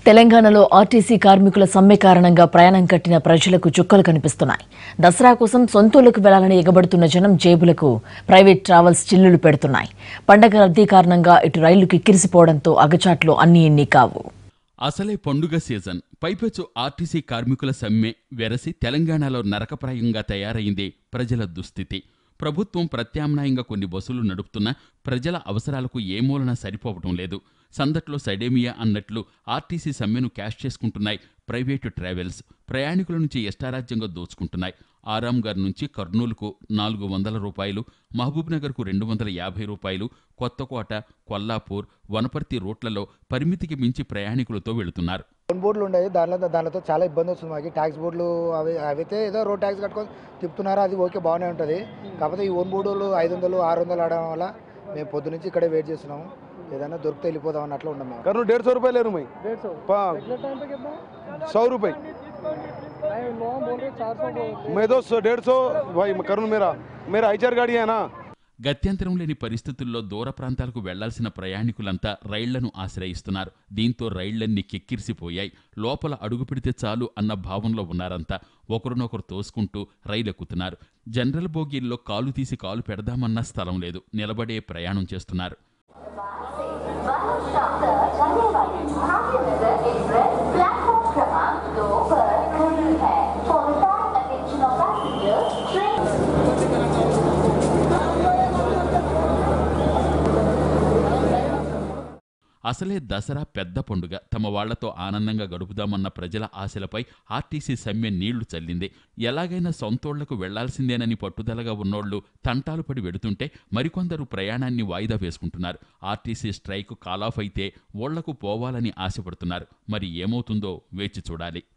తెలంగాణలో ఆర్టీసీ కార్మికుల సమ్మె కారణంగా ప్రయాణం కట్టిన ప్రజలకు చుక్కలు కనిపిస్తున్నాయి దసరా కోసం సొంతూళ్లకు వెళ్లాలని ఎగబడుతున్న జనం జేబులకు ప్రైవేట్ ట్రావెల్స్ చిల్లులు పెడుతున్నాయి పండగ రద్దీ కారణంగా ఇటు రైళ్లు కిక్కిరిసిపోవడంతో అగచాట్లు అన్ని ఎన్ని కావు అసలే పండుగ సీజన్ పైపెచ్చు ఆర్టీసీ కార్మికుల సమ్మె వెరసి తెలంగాణలో నరకప్రాయంగా తయారైంది ప్రజల దుస్థితి ప్రభుత్వం ప్రత్యామ్నాయంగా కొన్ని బస్సులు నడుపుతున్నా ప్రజల అవసరాలకు ఏ మూలన సరిపోవటం లేదు సందట్లో సైడేమియా అన్నట్లు ఆర్టీసీ సమ్మెను క్యాష్ చేసుకుంటున్నాయి ప్రైవేటు ట్రావెల్స్ ప్రయాణికుల నుంచి ఇష్టారాజ్యంగా దోచుకుంటున్నాయి ఆరాంఘర్ నుంచి కర్నూలుకు నాలుగు వందల రూపాయలు మహబూబ్నగర్కు రెండు వందల యాభై రూపాయలు కొత్తకోట కొల్లాపూర్ వనపర్తి రూట్లలో పరిమితికి మించి ప్రయాణికులతో వెళుతున్నారు ఓన్ బోర్డులు ఉండేవి దానిలో దానితో చాలా ఇబ్బంది వస్తుంది మాకు ట్యాక్స్ బోర్డులు అవి అవైతే ఏదో రోడ్ ట్యాక్స్ కట్టుకొని తిప్పుతున్నారు అది ఓకే బాగానే ఉంటుంది కాకపోతే ఈ ఓన్ బోర్డులు ఐదు వందలు ఆరు వందలు ఆడడం వల్ల మేము పొద్దు నుంచి ఇక్కడే వెయిట్ చేస్తున్నాము ఏదైనా దొరికితే వెళ్ళిపోదాం అన్నట్లు ఉన్నాం మేము करूँ डेढ़ सौ रुपये ले रहा हूँ मैं डेढ़ सौ पा- पिछले टाइम पे कितना सौ रुपये नहीं लोग बोल रहे चार सौ मैं तो सौ डेढ़ सौ भाई मैं करूँ मेरा मेरा आईचर गाड़ी है ना గత్యంతరం లేని పరిస్థితుల్లో దూర ప్రాంతాలకు వెళ్లాల్సిన ప్రయాణికులంతా రైళ్లను ఆశ్రయిస్తున్నారు దీంతో రైళ్లన్నీ కిక్కిరిసిపోయాయి లోపల అడుగు పెడితే చాలు అన్న భావంలో ఉన్నారంతా ఒకరినొకరు తోసుకుంటూ రైలెక్కుతున్నారు జనరల్ బోగీల్లో కాలు తీసి కాలు పెడదామన్న స్థలం లేదు నిలబడే ప్రయాణం చేస్తున్నారు महाराष्ट्र जाने वाली भाग्यनगर एक्सप्रेस प्लेटफॉर्म क्रमांक दो पर खड़ी है for that attention of passengers train అసలే దసరా పెద్ద పండుగ తమ వాళ్లతో ఆనందంగా గడుపుదామన్న ప్రజల ఆశలపై ఆర్టీసీ సమ్మె నీళ్లు చల్లింది ఎలాగైనా సొంతోళ్లకు వెళ్లాల్సిందేనని పట్టుదలగా ఉన్నోళ్లు తంటాలు పడి వెడుతుంటే మరికొందరు ప్రయాణాన్ని వాయిదా వేసుకుంటున్నారు ఆర్టీసీ స్ట్రైక్ కాలాఫ్ అయితే ఓళ్లకు పోవాలని ఆశపడుతున్నారు మరి ఏమవుతుందో వేచి చూడాలి